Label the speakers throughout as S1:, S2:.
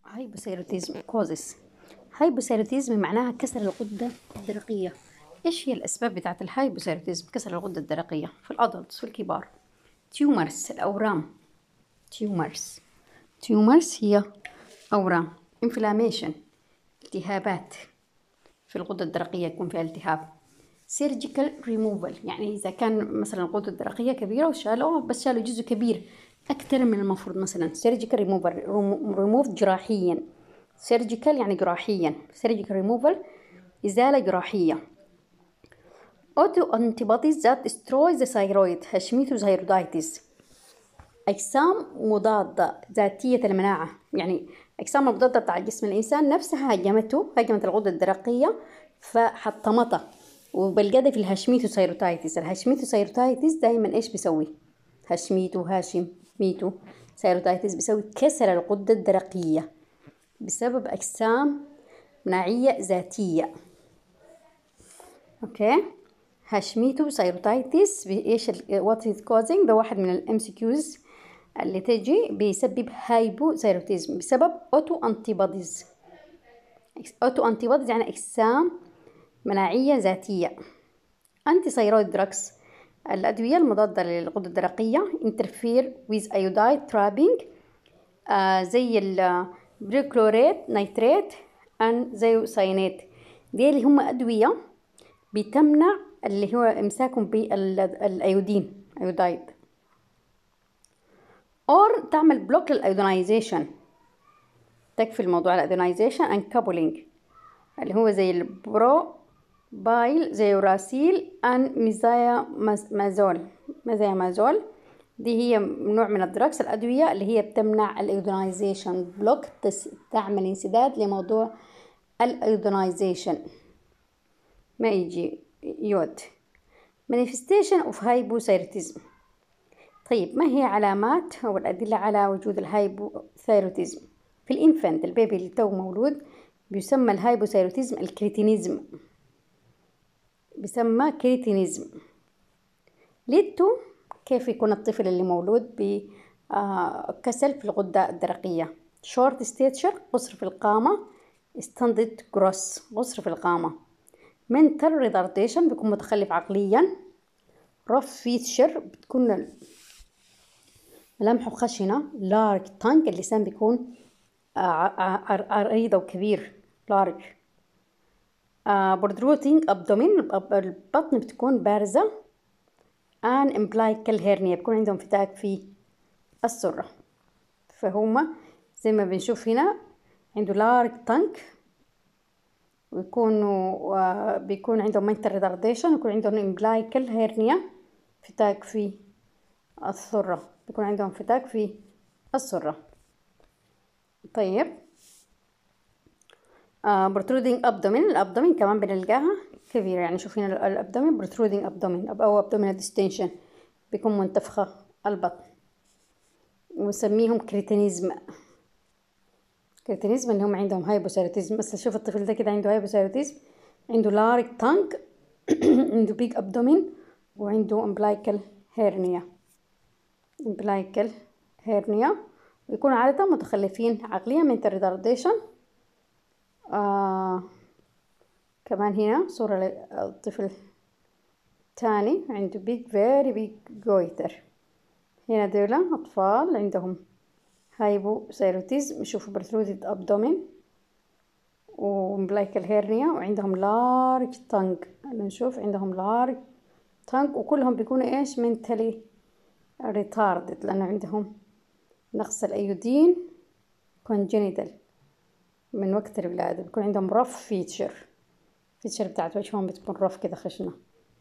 S1: هايبوثايرويدزم كوزس هايبوثايرويدزم معناها كسر الغدة الدرقية ايش هي الاسباب بتاعت الهايبوثايرويدزم كسر الغدة الدرقية في الادلتس في الكبار تيومرز الاورام تيومرز تيومرز هي اورام انفلاميشن التهابات في الغدة الدرقية يكون فيها التهاب سيرجيكال ريموفال يعني إذا كان مثلا الغدة الدرقية كبيرة وشالوها بس شالوا جزء كبير أكثر من المفروض مثلا سيرجيكال ريموفال ريموف جراحيا سيرجيكال يعني جراحيا سيرجيكال ريموفال إزالة جراحية أوتو أنتيبوديز ذات destroy the thyroid هاشيميتوثايرودايتس أجسام مضادة ذاتية المناعة يعني أجسام المضادة بتاع جسم الإنسان نفسها هاجمته هاجمت الغدة الدرقية فحطمتها وبالقدر في الهاشميتوثايروتايتس الهاشميتوثايروتايتس دايما إيش بيسوي هاشميتو هاشم ميتو ثايروتايتس بيسوي كسر الغدة الدرقية بسبب أجسام مناعية ذاتية أوكي هاشميتو ثايروتايتس ايش وات از كوزنج ده واحد من الام سي كيوز اللي تجي بيسبب هايبوثايروتيزم بسبب اوتو انتيبوديز اوتو انتيبوديز يعني اجسام مناعيه ذاتيه انتي ثايرويد دراكس الادويه المضاده للغده الدرقيه انترفير ويز ايودايد ترابينج آه زي البريكلوريت نيتريت ان زي ساينات دي اللي هم ادويه بتمنع اللي هو امساكهم بالايودين ايودايد اور تعمل بلوك للايودينايزيشن تكفي الموضوع الايودينايزيشن ان كابولينج اللي هو زي البرو بايل زي راسيل ان ميزايا مازول ميزايا مازول دي هي نوع من الدراكس الأدوية اللي هي بتمنع الايودينايزيشن بلوك تعمل انسداد لموضوع الايودينايزيشن ما يجي يود manifestation of hypothyroidism طيب ما هي علامات أو الأدلة على وجود الهايبوثايروتيزم في الإنفانت البيبي اللي تو مولود بيسمى الهايبوثايروتيزم الكريتينيزم بيسمى كريتينيزم ليدتو كيف يكون الطفل اللي مولود بكسل في الغدة الدرقية شورت ستيتشر قصر في القامة ستاندد جروس قصر في القامة منتال ريتارديشن بيكون متخلف عقليا رف فيتشر بتكون ملامحه خشنة لارج تانك اللسان بيكون عريضة وكبير لارج بردروتينج ابدومين البطن بتكون بارزة ان امبلايكال هيرنيا بيكون عندهم فتاك في السرة فهما زي ما بنشوف هنا عنده لارج تانك ويكونوا بيكون عندهم منتال ريتارديشن ويكون عندهم امبلايكال هيرنيا فتاك في السرة بيكون عندهم فتاك في السرة طيب آه بروترودينج ابدومين الابدومين كمان بنلقاها كبيرة يعني شوفين الابدومين بروترودينج ابدومين او ابدومين ديستنشن بيكون منتفخة البطن ونسميهم كريتينيزم كريتينيزم اللي هم عندهم هايبوثايروتيزم بس شوف الطفل ده كده عنده هايبوثايروتيزم عنده لارج تانك عنده بيج ابدومين وعنده امبلايكال هيرنيا امبلايكال هيرنيا ويكونوا عادة متخلفين عقليا من الريتارديشن آه كمان هنا صورة للطفل تاني عنده بيج فيري بيج جويتر هنا دولة أطفال عندهم هايبوثايروتيزم شوفوا برترودد أبدومين ومبلايكال هيرنيا وعندهم لارج تانك نشوف عندهم لارج تانك وكلهم بيكونوا ايش منتلي ريتاردد لأنه عندهم نقص الأيودين كونجينيتال من وقت الولادة بيكون عندهم رف فيتشر فيتشر بتاعت وجههم بتكون رف كده خشنة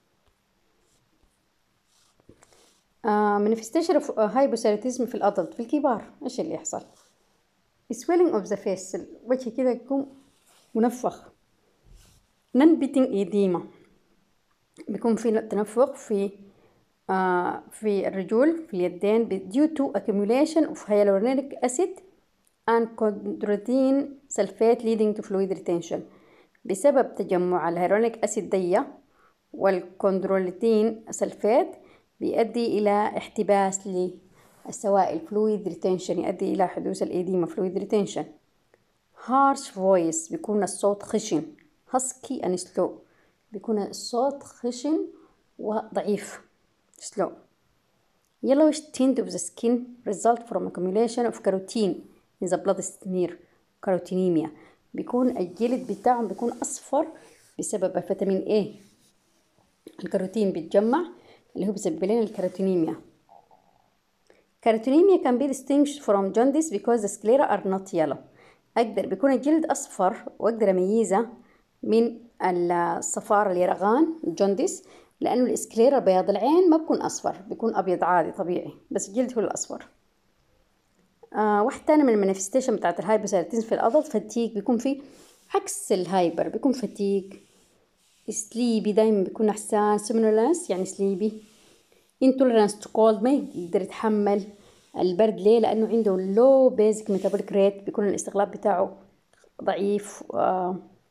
S1: مانيفستيشن اوف هايبوثايروتيزم في الأدلت في الكبار ايش اللي يحصل swelling of the face الوجه كده يكون منفخ non beating edema بيكون في تنفخ في آه في الرجول في اليدين due to accumulation of hyaluronic acid and chondroitin sulfate leading to fluid retention بسبب تجمع الهيرونيك أسيد دي والكوندروليتين سلفات بيؤدي إلى احتباس للسوائل فلويد ريتنشن يؤدي إلى حدوث الإيديما فلويد ريتنشن harsh voice بيكون الصوت خشن husky and slow بيكون الصوت خشن وضعيف slow yellowish tint of the skin result from accumulation of carotene in the blood smear carotenemia بيكون الجلد بتاعهم بيكون أصفر بسبب الفيتامين A الكاروتين بيتجمع اللي هو بيسبب لنا الكاروتينيميا كاروتينيميا can be distinguished from jaundice because the sclera are not yellow أقدر بيكون الجلد أصفر وأقدر أميزه من الصفار اليرغان الجونديس لأنه الإسكليرا بياض العين ما بيكون أصفر بيكون أبيض عادي طبيعي بس الجلد هو الأصفر آه واحد تاني من المانيفستيشن بتاعت الهايبوثايرويدزم في الأدلت فتيك بيكون في عكس الهايبر بيكون فتيك سليبي دايما بيكون نحسان سومنولانس يعني سليبي intolerance to cold ما يقدر يتحمل البرد ليه لأنه عنده low basic metabolic rate بيكون الاستغلاب بتاعه ضعيف آه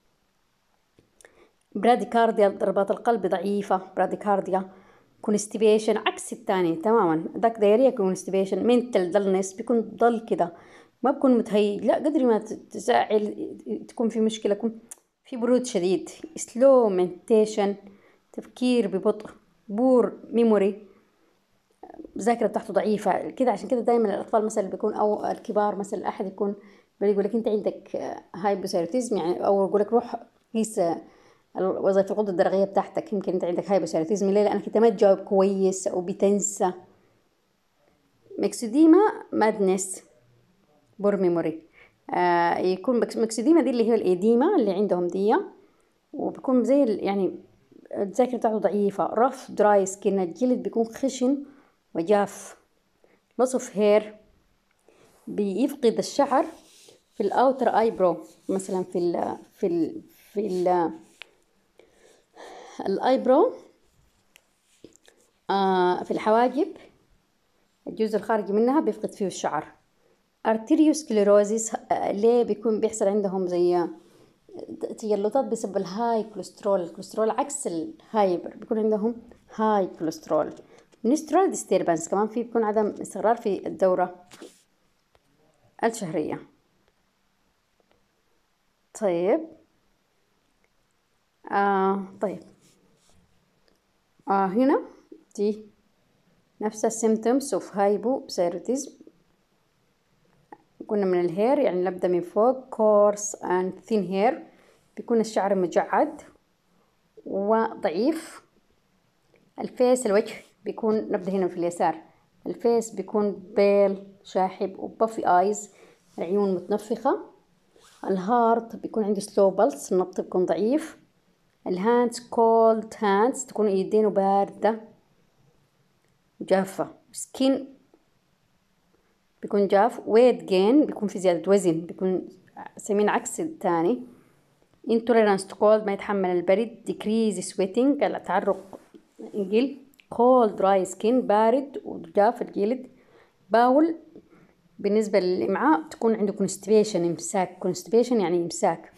S1: براديكارديا ضربات القلب ضعيفة براديكارديا كونستيبيشن عكس التاني تماما ذاك دايريا كونستيبيشن منتل دلنس بيكون ضل كده ما بكون متهيج لا قدر ما تزعل تكون في مشكلة يكون في برود شديد سلو منتيشن تفكير ببطء بور ميموري الذاكرة بتاعته ضعيفة كده عشان كده دايما الأطفال مثلا بيكون أو الكبار مثلا أحد يكون بيقول لك أنت عندك هايبوثايروتيزم يعني أو يقول لك روح قيس وظيفة الغدة الدرقية بتاعتك يمكن أنت عندك هايبوثايروتيزم ليه لأنك أنت ما تجاوب كويس أو بتنسى مكسوديما مادنس بور ميموري آه يكون مكسوديما دي اللي هي الإديمة اللي عندهم دي وبيكون زي يعني الذاكرة بتاعته ضعيفة رف دراي سكين الجلد بيكون خشن وجاف loss of hair بيفقد الشعر في الاوتر ايبرو مثلا في ال في ال في ال الايبرو آه في الحواجب الجزء الخارجي منها بيفقد فيه الشعر ارتيريوسكليروزيس ليه بيكون بيحصل عندهم زي تجلطات بسبب الهاي كوليسترول الكوليسترول عكس الهايبر بيكون عندهم هاي كوليسترول منسترال ديستربنس كمان في بيكون عدم استقرار في الدورة الشهرية طيب آه طيب آه هنا دي نفس السيمتومز اوف هايبوثايرويدزم قلنا من الهير يعني نبدأ من فوق كورس اند ثين هير بيكون الشعر مجعد وضعيف الفيس الوجه بيكون نبدأ هنا في اليسار الفيس بيكون بيل شاحب وبافي ايز العيون متنفخة الهارت بيكون عنده سلو بلس النبض بيكون ضعيف الهاندز كولد هاندز تكون يدينه باردة وجافة سكين بيكون جاف ويت جين بيكون في زيادة وزن بيكون سمين عكس الثاني intolerance to cold ما يتحمل البرد decrease sweating التعرق يقل cold dry skin بارد وجاف الجلد باول بالنسبة للإمعاء تكون عنده constipation إمساك constipation يعني إمساك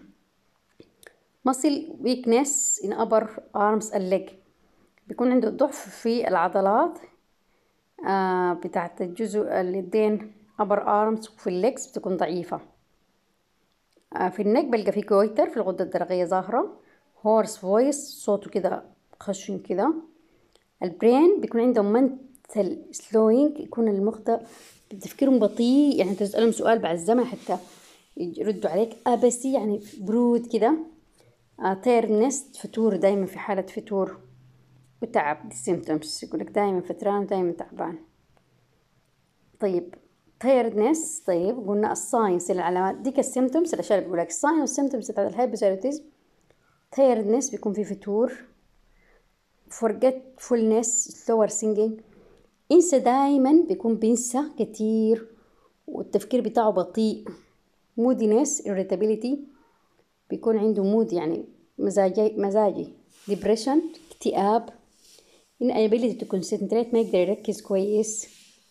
S1: muscle weakness in upper arms and leg بيكون عنده ضعف في العضلات آه بتاعت الجزء اليدين upper arms وفي الليجز بتكون ضعيفة آه في النك بلقى في كويتر في الغدة الدرقية ظاهرة هورس فويس صوته كده خشن كده البرين بيكون عندهم منتل سلوينج يكون المخ ده تفكيرهم بطيء يعني تسألهم سؤال بعد زمن حتى يردوا عليك أبسي يعني برود كده آه تيرنست فتور دايما في حالة فتور وتعب دي سيمتومز يقولك دايما فتران ودايما تعبان طيب تايردنس طيب قلنا الساينس العلامات ديك السيمتومز الاشياء اللي بقولك الساين والسيمتومز بتاعت الهايبوثايرويدزم تايردنس بيكون في فتور forgetfulness slower singing انسى دايما بيكون بينسى كتير والتفكير بتاعه بطيء moodiness irritability بيكون عنده مود يعني مزاجي مزاجي depression اكتئاب inability to concentrate ما يقدر يركز كويس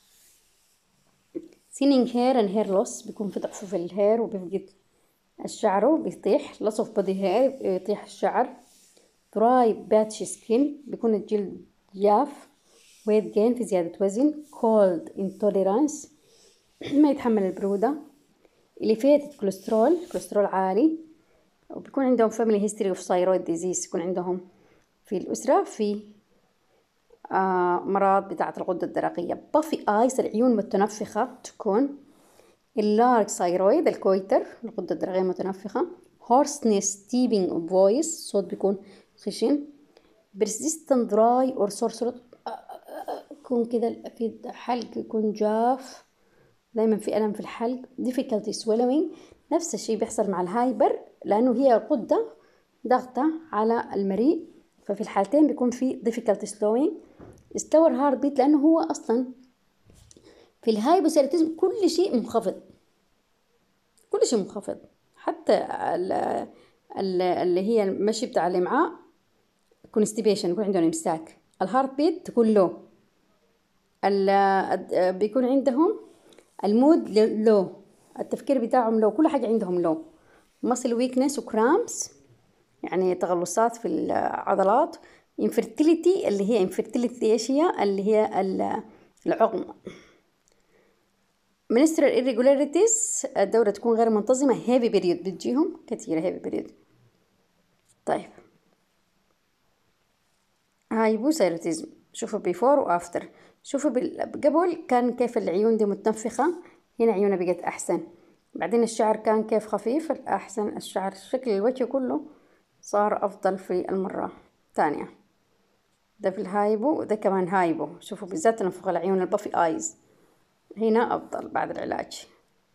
S1: thinning hair and hair loss بيكون في ضعف في الهير وبيفقد الشعر بيطيح loss of body hair يطيح الشعر dry patchy skin بيكون الجلد جاف weight gain في زيادة وزن cold intolerance ما يتحمل البرودة elevated كوليسترول كوليسترول عالي وبيكون عندهم family history of thyroid disease يكون عندهم في الأسرة في آه مرض بتاعة الغدة الدرقية بافي آيس العيون متنفخة تكون اللارج ثايرويد الكويتر الغدة الدرقية متنفخة hoarseness deeping voice صوت بيكون خشن persistent dry or sore throat يكون كده في حلق يكون جاف دايما في ألم في الحلق difficulty swallowing نفس الشيء بيحصل مع الهايبر لأنه هي غدة ضغطة على المريء ففي الحالتين بيكون في difficulty slowing slower heart beat لأنه هو أصلا في الهايبوثيراتيزم كل شيء منخفض كل شيء منخفض حتى اللي هي المشي بتاع الامعاء كونستيبيشن يكون عندهم امساك الهارت بيت تكون لو بيكون عندهم المود لو التفكير بتاعهم لو كل حاجة عندهم لو muscle weakness وكرامس يعني تغلصات في العضلات infertility اللي هي infertility ايش هي اللي هي العقم menstrual irregularities الدورة تكون غير منتظمة heavy period بتجيهم كثيرة heavy period طيب هايبوثايروتيزم شوفوا بيفور وافتر شوفوا قبل كان كيف العيون دي متنفخة هنا عيونها بقت أحسن بعدين الشعر كان كيف خفيف الأحسن الشعر شكل الوجه كله صار أفضل في المرة الثانية ده في الهايبو وده كمان هايبو شوفوا بالذات تنفخ العيون البافي آيز هنا أفضل بعد العلاج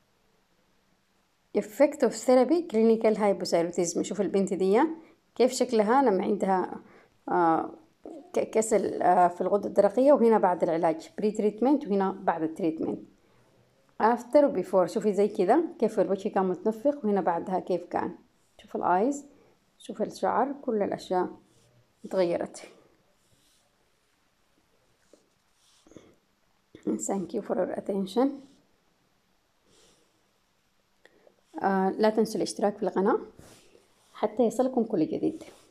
S1: effect of therapy clinical hypothyroidism شوف البنت دي كيف شكلها لما عندها آه كسل آه في الغدة الدرقية وهنا بعد العلاج بري تريتمنت وهنا بعد التريتمنت افتر وبيفور شوفي زي كذا كيف الوجه كان متنفخ وهنا بعدها كيف كان شوف الايز شوف الشعر كل الاشياء تغيرت thank you for your attention آه لا تنسوا الاشتراك في القناة حتى يصلكم كل جديد